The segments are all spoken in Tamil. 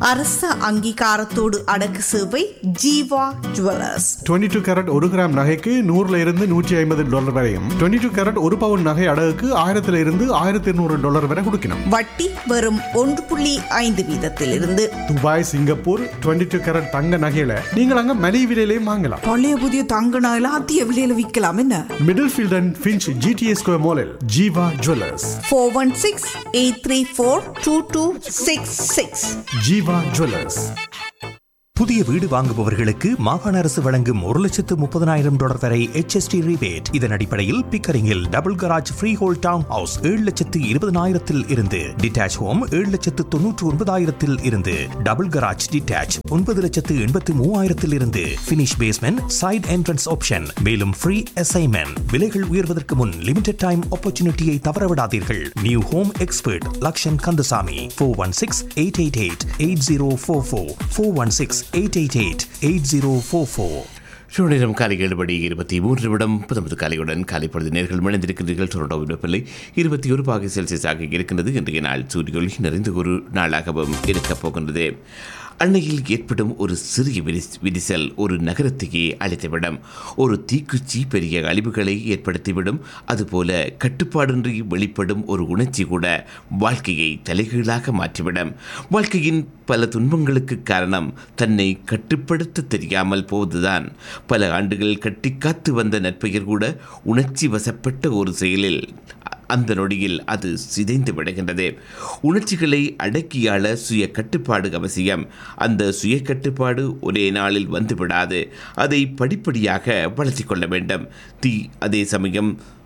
அரச அங்கீகாரத்தோடு அடக்கு சேவை ஜீவா ஜுவல்லர்ஸ் 22 டூ கேரட் ஒரு கிராம் நகைக்கு நூறுல இருந்து நூற்றி ஐம்பது டாலர் வரையும் 22 டூ கேரட் ஒரு பவுன் நகை அடகுக்கு ஆயிரத்துல இருந்து ஆயிரத்தி இருநூறு டாலர் வரை கொடுக்கணும் வட்டி வெறும் ஒன்று புள்ளி ஐந்து வீதத்திலிருந்து துபாய் சிங்கப்பூர் 22 டூ கேரட் தங்க நகையில நீங்கள் அங்க மலிவு விலையிலையும் வாங்கலாம் பழைய புதிய தங்க நகைலாம் அதிக விலையில விற்கலாம் என்ன Middlefield and Finch GTS square மாலில் Jeeva jewellers four one six eight three four two two six six Jeeva jewellers புதிய வீடு வாங்குபவர்களுக்கு மாகாண அரசு வழங்கும் ஒரு லட்சத்து முப்பதனாயிரம் டாலர் வரை HST rebate இதன் அடிப்படையில் பிக்கரிங்கில் double garage freehold town house ஏழு லட்சத்து இருபதனாயிரத்தில் இருந்து டிட்டாச் ஹோம் ஏழு லட்சத்து தொன்னூற்று ஒன்பதாயிரத்தில் இருந்து டபுள் கராஜ் டிட்டாச் ஒன்பது லட்சத்து எண்பத்து மூவாயிரத்தில் இருந்து finish basement side entrance option மேலும் ஃப்ரீ அசைன்மெண்ட் விலைகள் உயர்வதற்கு முன் லிமிடெட் டைம் ஆப்பர்ச்சுனிட்டியை தவறவிடாதீர்கள் new home expert Lakshan Kandasamy four one six eight eight eight eight zero four four four one six eight eight eight eight zero four four சூழ்நிலம் காலை ஏழு மணி இருபத்தி மூன்று நிமிடம் புதமது காலையுடன் காலை பொழுது நேர்கள் இணைந்திருக்கின்றீர்கள் டொரண்டோ வெப்பநிலை இருபத்தி ஒரு பாகை செல்சியஸாக இருக்கின்றது இன்றைய நாள் சூரியொளி நிறைந்த ஒரு நாளாகவும் இருக்கப் போகின்றது அன்னையில் ஏற்படும் ஒரு சிறிய விரிஸ் விரிசல் ஒரு நகரத்தையே அழித்துவிடும் ஒரு தீக்குச்சி பெரிய அழிவுகளை ஏற்படுத்திவிடும் அதுபோல கட்டுப்பாடின்றி வெளிப்படும் ஒரு உணர்ச்சி கூட வாழ்க்கையை தலைகீழாக மாற்றிவிடும் வாழ்க்கையின் பல துன்பங்களுக்கு காரணம் தன்னை கட்டுப்படுத்த தெரியாமல் போவதுதான் பல ஆண்டுகள் கட்டிக்காத்து வந்த நட்பெயர் கூட உணர்ச்சி வசப்பட்ட ஒரு செயலில் அந்த நொடியில் அது சிதைந்து விடுகின்றது உணர்ச்சிகளை அடக்கியாள சுய கட்டுப்பாடு அவசியம் அந்த சுய கட்டுப்பாடு ஒரே நாளில் வந்து விடாது அதை படிப்படியாக வளர்த்தி கொள்ள வேண்டும் தீ அதே சமயம்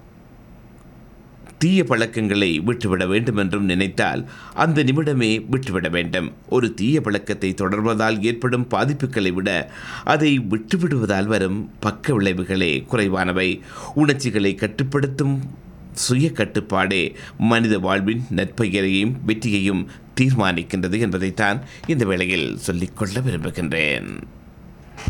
தீய பழக்கங்களை விட்டுவிட வேண்டும் என்றும் நினைத்தால் அந்த நிமிடமே விட்டுவிட வேண்டும் ஒரு தீய பழக்கத்தை தொடர்வதால் ஏற்படும் பாதிப்புகளை விட அதை விட்டுவிடுவதால் வரும் பக்க விளைவுகளே குறைவானவை உணர்ச்சிகளை கட்டுப்படுத்தும் சுய கட்டுப்பாடே மனித வாழ்வின் நற்பெயரையும் வெற்றியையும் தீர்மானிக்கின்றது என்பதைத்தான் இந்த வேளையில் சொல்லிக்கொள்ள விரும்புகின்றேன்